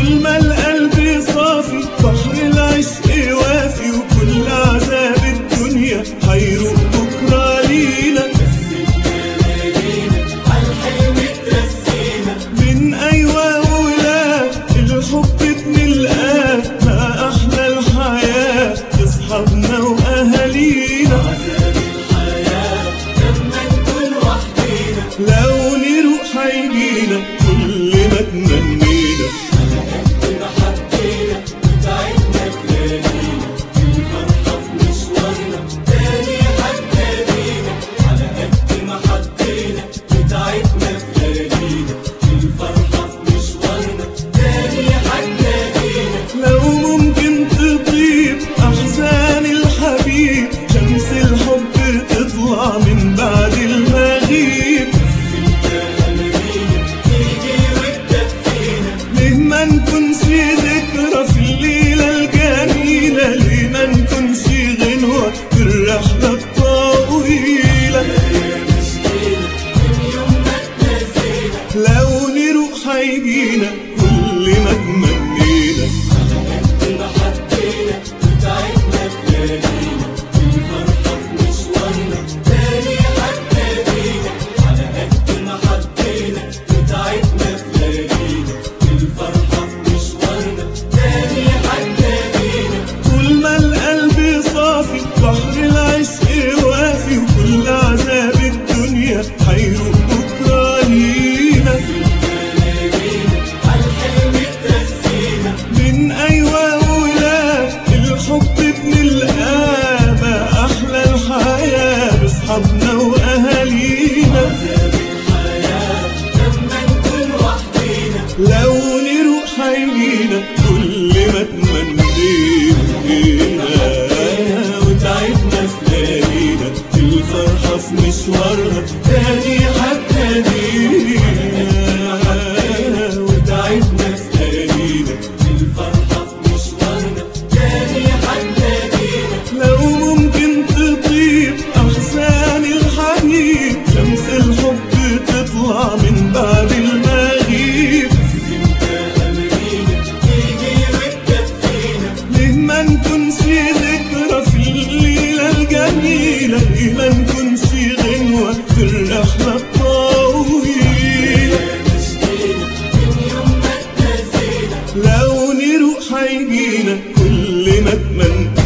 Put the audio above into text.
طول ما القلب صافي بحر العشق وافي وكل عذاب الدنيا هيروق بكرة لينا من أيوة ولا الحب بنلقاه ما أحلى الحياة أصحابنا وأهالينا لو نروح هيجينا كل ما تمنينا لو ممكن تطيب أحزان الحبيب شمس الحب تطلع من بعد المغيب ليه ما نكونش ذكرى في الليلة الجميلة ليه ما نكونش غنوة في الرحلة الطويلة لو نروح هيجينا كل ما تمنينا طول ما القلب صافي بحر العشق وافي وكل عذاب الدنيا هيروق بكرة لينا من أيوة ولا الحب بنلقاه ما أحلى الحياة بأصحابنا وأهالينا لو نروح هيجينا كل ما تمنينا وتعبنا في ليالينا الفرحة في مشوارنا تاني حتى لينا وتعبنا في ليالينا لو ممكن تطيب أحزان الحبيب شمس الحب تطلع من بعد المغيب ليه ما نكونش ذكرى في الليلة الجميلة ليه ما نكونش غنوة في الرحلة الطويلة لو نروح هيجينا كل ما اتمنى